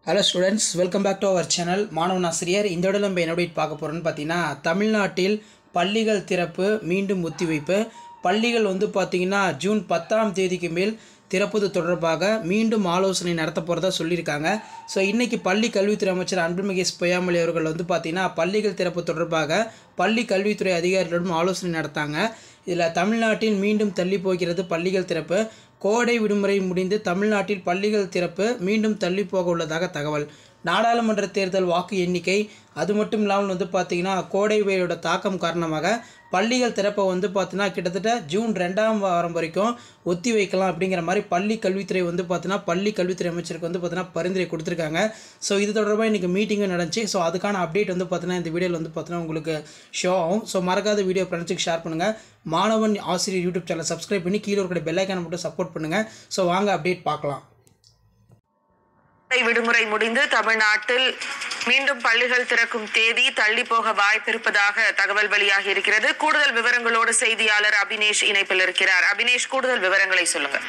hello students welcome back to our channel மாணவன் ஆசிரியர் இந்த விட நம்ம என்ன update பார்க்க போகிறோம்னு பார்த்தீங்கன்னா தமிழ்நாட்டில் பள்ளிகள் திறப்பு மீண்டும் ஒத்திவைப்பு பள்ளிகள் வந்து பார்த்திங்கன்னா ஜூன் பத்தாம் தேதிக்கு மேல் திறப்பது தொடர்பாக மீண்டும் ஆலோசனை நடத்த போகிறதா சொல்லியிருக்காங்க ஸோ இன்றைக்கி பள்ளி கல்வித்துறை அமைச்சர் அன்புமிகேஷ் பொய்யாமொழி அவர்கள் வந்து பார்த்திங்கன்னா பள்ளிகள் திறப்பு தொடர்பாக பள்ளி கல்வித்துறை அதிகாரிகளிடம் ஆலோசனை நடத்தாங்க இதில் தமிழ்நாட்டில் மீண்டும் தள்ளி போகிறது பள்ளிகள் திறப்பு கோடை விடுமுறை முடிந்து தமிழ்நாட்டில் பள்ளிகள் திறப்பு மீண்டும் தள்ளி போக உள்ளதாக தகவல் நாடாளுமன்ற தேர்தல் வாக்கு எண்ணிக்கை அது மட்டும் இல்லாமல் வந்து பார்த்திங்கன்னா கோடை வெயிலோட தாக்கம் காரணமாக பள்ளிகள் திறப்பை வந்து பார்த்தீங்கன்னா கிட்டத்தட்ட ஜூன் ரெண்டாம் வாரம் வரைக்கும் ஒத்தி வைக்கலாம் அப்படிங்கிற மாதிரி பள்ளி கல்வித்துறை வந்து பார்த்தீங்கன்னா பள்ளி கல்வித்துறை அமைச்சருக்கு வந்து பார்த்தீங்கன்னா பரிந்துரை கொடுத்துருக்காங்க ஸோ இது தொடர்பாக இன்றைக்கி மீட்டிங்கும் நடந்துச்சு ஸோ அதுக்கான அப்டேட் வந்து பார்த்தீங்கன்னா இந்த வீடியோவில் வந்து பார்த்தீங்கன்னா உங்களுக்கு ஷோ ஆகும் ஸோ மறக்காத வீடியோ ஃப்ரெண்ட்ஸுக்கு ஷேர் பண்ணுங்கள் மாணவன் ஆசிரியர் யூடியூப் சேனல் சப்ஸ்கிரைப் பண்ணி கீழே இருக்கிற பெல்லைக்கான மட்டும் சப்போர்ட் பண்ணுங்கள் ஸோ வாங்க அப்டேட் பார்க்கலாம் கோடை விடுமுறை முடிந்து தமிழ்நாட்டில் மீண்டும் பள்ளிகள் திறக்கும் தேதி தள்ளி போக வாய்ப்பிருப்பதாக தகவல் வெளியாகி இருக்கிறது கூடுதல் விவரங்களோடு செய்தியாளர் அபினேஷ் இணைப்பில் இருக்கிறார் அபினேஷ் கூடுதல் விவரங்களை சொல்லுங்க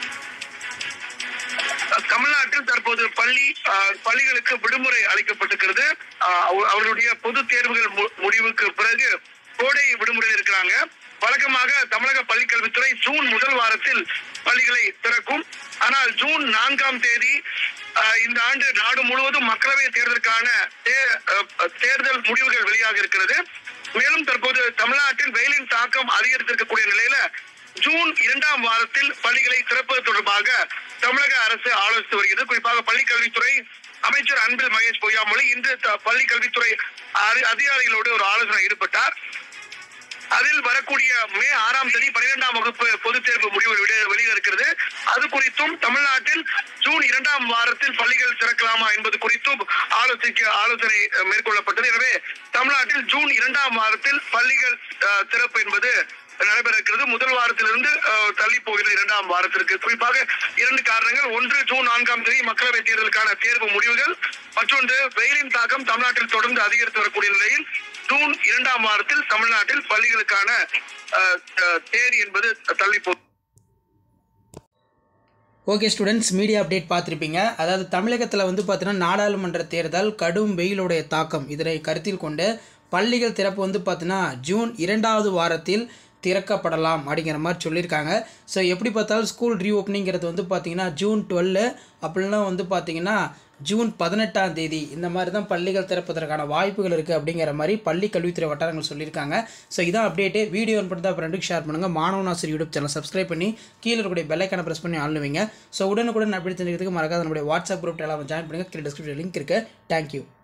தமிழ்நாட்டில் தற்போது பள்ளி ஆஹ், பள்ளிகளுக்கு விடுமுறை அளிக்கப்பட்டிருக்கிறது ஆஹ், அவ- அவர்களுடைய பொது தேர்வுகள் மு- முடிவுக்கு பிறகு கோடை விடுமுறையில் இருக்கிறாங்க வழக்கமாக தமிழக பள்ளிக்கல்வித்துறை ஜூன் முதல் வாரத்தில் பள்ளிகளை திறக்கும் ஆனால் ஜூன் நான்காம் தேதி ஆஹ், இந்த ஆண்டு நாடு முழுவதும் மக்களவை தேர்தலுக்கான தே- ஆஹ், தேர்தல் முடிவுகள் வெளியாக இருக்கிறது மேலும் தற்போது தமிழ்நாட்டில் வெயிலின் தாக்கம் அதிகரித்திருக்கக்கூடிய நிலையில ஜூன் இரண்டாம் வாரத்தில் பள்ளிகளை திறப்பது தொடர்பாக தமிழக அரசு ஆலோசித்து வருகிறது குறிப்பாக பள்ளிக் கல்வித்துறை அமைச்சர் அன்பில் மகேஷ் பொய்யாமொழி இன்று த- பள்ளிக் கல்வித்துறை அதி- அதிகாரிகளோடு ஒரு ஆலோசனை ஈடுபட்டார் அதில் வரக்கூடிய மே ஆறாம் தேதி பன்னிரெண்டாம் வகுப்பு பொதுத் தேர்வு முடிவு வெளியே- வெளியிட இருக்கிறது அது குறித்தும் தமிழ்நாட்டில் ஜூன் இரண்டாம் வாரத்தில் பள்ளிகள் திறக்கலாமா என்பது குறித்தும் ஆலோசிக்க ஆலோசனை அஹ், மேற்கொள்ளப்பட்டது எனவே தமிழ்நாட்டில் ஜூன் இரண்டாம் வாரத்தில் பள்ளிகள் அஹ், திறப்பு என்பது நடைபெற இருக்கிறது முதல் வாரத்திலிருந்து அஹ், தள்ளி போகிறது இரண்டாம் வாரத்திற்கு குறிப்பாக இரண்டு காரணங்கள் ஒன்று ஜூன் நான்காம் தேதி மக்களவை தேர்தலுக்கான தேர்வு முடிவுகள் மற்றொன்று வெயிலின் தாக்கம் தமிழ்நாட்டில் தொடர்ந்து அதிகரித்து வரக்கூடிய நிலையில் ஜூன் இரண்டாம் வாரத்தில் தமிழ்நாட்டில் பள்ளிகளுக்கான அஹ், அஹ், தேதி என்பது தள்ளி போ ஓகே ஸ்டூடெண்ட்ஸ் மீடியா அப்டேட் பார்த்துருப்பீங்க அதாவது தமிழகத்தில் வந்து பார்த்தீங்கன்னா நாடாளுமன்ற தேர்தல் கடும் வெயிலுடைய தாக்கம் இதனை கருத்தில் கொண்டு பள்ளிகள் திறப்பு வந்து பார்த்தீங்கன்னா ஜூன் இரண்டாவது வாரத்தில் திறக்கப்படலாம் அப்படிங்கிற மாதிரி சொல்லியிருக்காங்க ஸோ எப்படி பார்த்தாலும் ஸ்கூல் ரீஓப்பனிங்கிறது வந்து பார்த்தீங்கன்னா ஜூன் டுவெல்லு அப்படிலாம் வந்து பார்த்தீங்கன்னா ஜூன் பதினெட்டாம் தேதி இந்த மாதிரி தான் பள்ளிகள் திறப்பதற்கான வாய்ப்புகள் இருக்குது அப்படிங்கிற மாதிரி பள்ளி கல்வித்துறை வட்டாரங்கள் சொல்லியிருக்காங்க ஸோ இதான் அப்டேட்டு வீடியோ பண்ணி தான் ஃப்ரெண்டுக்கு ஷேர் பண்ணுங்கள் மாணவன் ஆசிரியர் யூடியூப் சேனல் சப்ஸ்கிரைப் பண்ணி கீழே இருக்கக்கூடிய பெல்லைக்கான ப்ரெஸ் பண்ணி ஆளுவீங்க ஸோ உடனுக்குடன் அப்படி தெரிஞ்சுக்கிறதுக்கு மறக்காத நம்மளுடைய வாட்ஸ்அப் குரூப் எல்லாம் ஜாயின் பண்ணுங்கள் கீழே டிஸ்கிரிப்ஷன் லிங்க் இருக்குது தேங்க்யூ